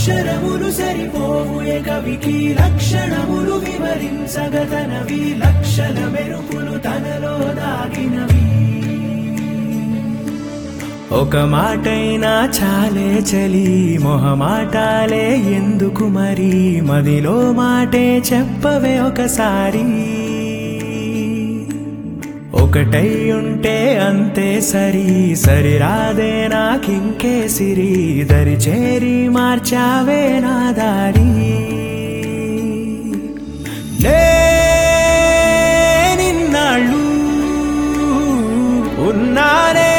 అక్షరములు సరిపోవు ఏ కవికి లక్షణములు వివరించగతనవి లక్షల మెరుపులు తనలో దాగినవి ఒక మాటైనా చాలే చలి మొహమాటాలే ఎందుకు మరి మదిలో మాటే చెప్పవే ఒకసారి ఒకటై ఉంటే అంతే సరి సరిరాదే నాకింకే సిరి దరి చేరి మార్చావే నా దారి లే నిన్నాళ్ళు ఉన్నానే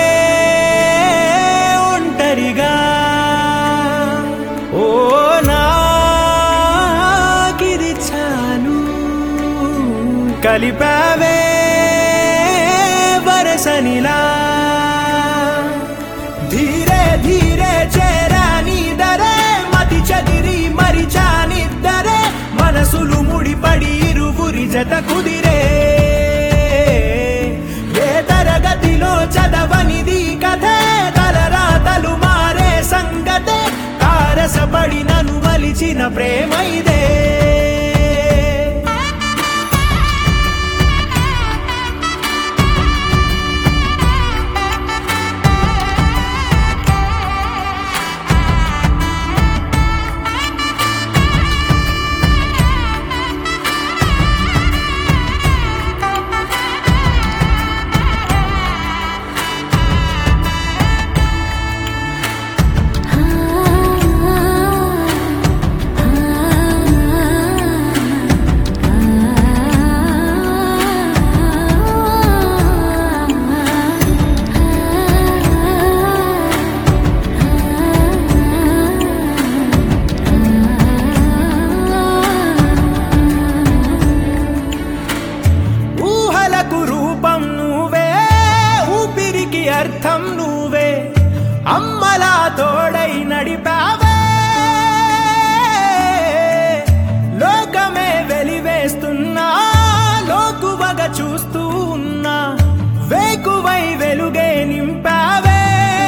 ఒంటరిగా ఓ నాకిది చాలు కలిపావే వరసనిలా ధీరే ధీరే చేరాని దరే మతి చదిరి మరిచానిద్దరే మనసులు ముడిపడి ఇరువురి జత కుదిరే ఏ తరగతిలో చదవనిది కథే తలరాతలు మారే సంగతే తారసపడి నన్ను మలిచిన ప్రేమ ఇదే ఊహలకు రూపం నువ్వే ఊపిరికి అర్థం నువ్వే అమ్మలా తోడై నడిపావే లోకమే వెలివేస్తున్నా లోకువగా చూస్తూ ఉన్నా వేకువై వెలుగే నింపావే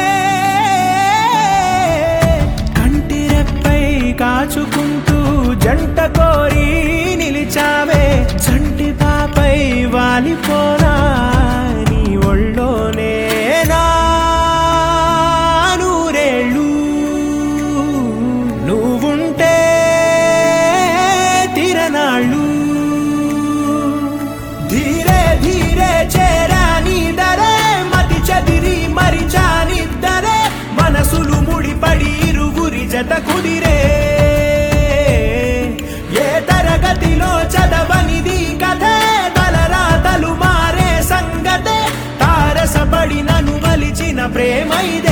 కంటి రెప్పై కాచుకుంటూ జంట కోరి నిలిచావే చంటి పాపై వాలిపోనా నీ ఒళ్ళోనే నా నూరేళ్ళు నువ్వుంటే తిరనాళ్ళు ధీరే ధీరే చేరాని దరే మతి చదిరి మరిచానిద్దరే మనసులు ముడిపడి ఇరువురి జత కుదిరే ఏ తరగతిలో చదవనిది కథే తలరాతలు మారే సంగతే తారసపడి నన్ను మలిచిన ప్రేమ ఇదే